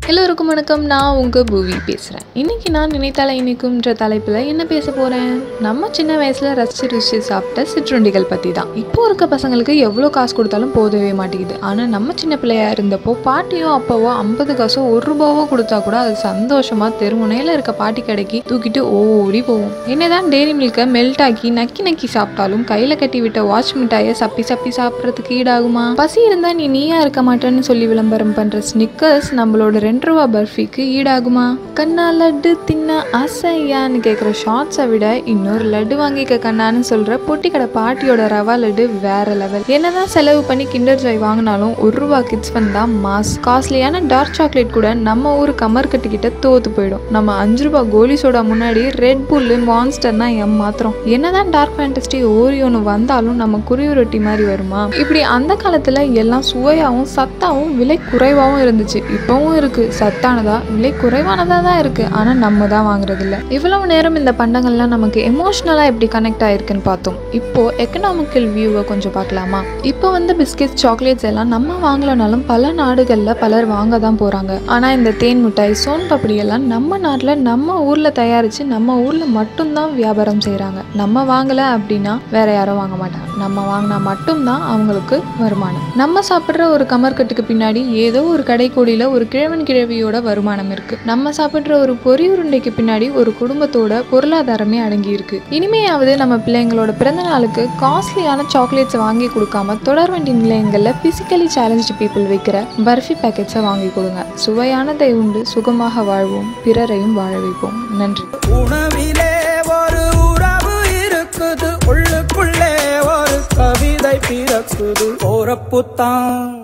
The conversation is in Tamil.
எல்லோருக்கும் வணக்கம் நான் உங்கள் பூவி பேசுகிறேன் இன்றைக்கி நான் நினைத்தால இனிக்கும்ன்ற தலைப்பில் என்ன பேச போகிறேன் நம்ம சின்ன வயசில் ரசித்து ருசி சாப்பிட்ட சிற்றுண்டிகள் பற்றி தான் இப்போ இருக்க பசங்களுக்கு எவ்வளோ காசு கொடுத்தாலும் போதவே மாட்டேங்குது ஆனால் நம்ம சின்ன பிள்ளையா இருந்தப்போ பாட்டியோ அப்பாவோ ஐம்பது காசோ ஒரு ரூபாவோ கொடுத்தா கூட அது சந்தோஷமாக தெருமுனையில் இருக்க பாட்டி கடைக்கு தூக்கிட்டு ஓடி போவோம் என்னதான் டெய்ரி மில்கை மெல்ட் ஆக்கி நக்கி நக்கி சாப்பிட்டாலும் கையில் கட்டி விட்ட வாட்ச் மிட்டாயை சப்பி சப்பி சாப்பிட்றதுக்கு ஈடாகுமா பசி இருந்தால் நீ நீயா இருக்க மாட்டேன்னு சொல்லி விளம்பரம் பண்ணுற ஸ்னிக்கர்ஸ் நம்மளோட ரெண்டு ரூபா பர்ஃபிக்கு ஈடாகுமா கண்ணா லட்டு தின்ன ஆசையான்னு கேட்குற ஷார்ட்ஸை விட இன்னொரு லட்டு வாங்கிக்க கண்ணான்னு சொல்கிற பொட்டி கடை பாட்டியோட ரவா லட்டு வேற லெவல் என்னதான் செலவு பண்ணி கிண்டர் ஜாய் வாங்கினாலும் ஒரு ரூபா கிட்ஸ் வந்தா மாஸ் காஸ்ட்லியான டார்க் சாக்லேட் கூட நம்ம ஊர் கமர் கட்டிக்கிட்ட தோத்து போயிடும் நம்ம அஞ்சு ரூபா கோலி சோடா முன்னாடி ரெட் புல்லு மான்ஸ்டர்னா எம் மாத்திரம் என்னதான் டார்க் ஃபேண்டஸ்டி ஓரியோன்னு வந்தாலும் நம்ம குருவி ரொட்டி மாதிரி வருமா இப்படி அந்த காலத்துல எல்லாம் சுவையாகவும் சத்தாவும் விலை குறைவாகவும் இருந்துச்சு இப்பவும் இருக்கு சத்தானதா விலை குறைவானதா தான் இருக்கு ஆனா நம்ம தான் வாங்குறது இல்ல இவ்வளவு நேரம் இந்த பண்டங்கள்லாம் நமக்கு எமோஷ்னலா எப்படி கனெக்ட் ஆயிருக்குன்னு பார்த்தோம் இப்போ எக்கனாமிக்கல் வியூவை கொஞ்சம் பார்க்கலாமா இப்போ வந்து பிஸ்கெட்ஸ் சாக்லேட்ஸ் எல்லாம் நம்ம வாங்கலனாலும் பல நாடுகள்ல பலர் வாங்க தான் போறாங்க ஆனா இந்த தேன் மிட்டாய் சோன் பப்படி எல்லாம் நம்ம நாட்டுல நம்ம ஊர்ல தயாரிச்சு நம்ம ஊர்ல மட்டும்தான் வியாபாரம் செய்றாங்க நம்ம வாங்கல அப்படின்னா வேற யாரும் வாங்க மாட்டாங்க நம்ம வாங்கினா மட்டும்தான் அவங்களுக்கு வருமானம் நம்ம சாப்பிட்ற ஒரு கமர்கட்டுக்கு பின்னாடி ஏதோ ஒரு கடைக்கோடியில ஒரு கிழவன் கிழவியோட வருமானம் இருக்கு நம்ம சாப்பிட்ற ஒரு பொரி உருண்டைக்கு பின்னாடி ஒரு குடும்பத்தோட பொருளாதாரமே அடங்கி இருக்கு இனிமையாவது நம்ம பிள்ளைங்களோட பிறந்த நாளுக்கு காஸ்ட்லியான சாக்லேட்ஸ் வாங்கி கொடுக்காம தொடர்வண்டி நிலையங்கள்ல பிசிக்கலி சேலஞ்சு பீப்புள் வைக்கிற பர்ஃபி பேக்கெட்ஸை வாங்கி கொடுங்க சுவையானதை உண்டு சுகமாக வாழ்வோம் பிறரையும் வாழ வைப்போம் நன்றி உணவிலே ஒரு உறவு இருக்குது உள்ளுக்குள்ளே ஒரு கவிதை பிறக்குது ஓரப்புத்தான்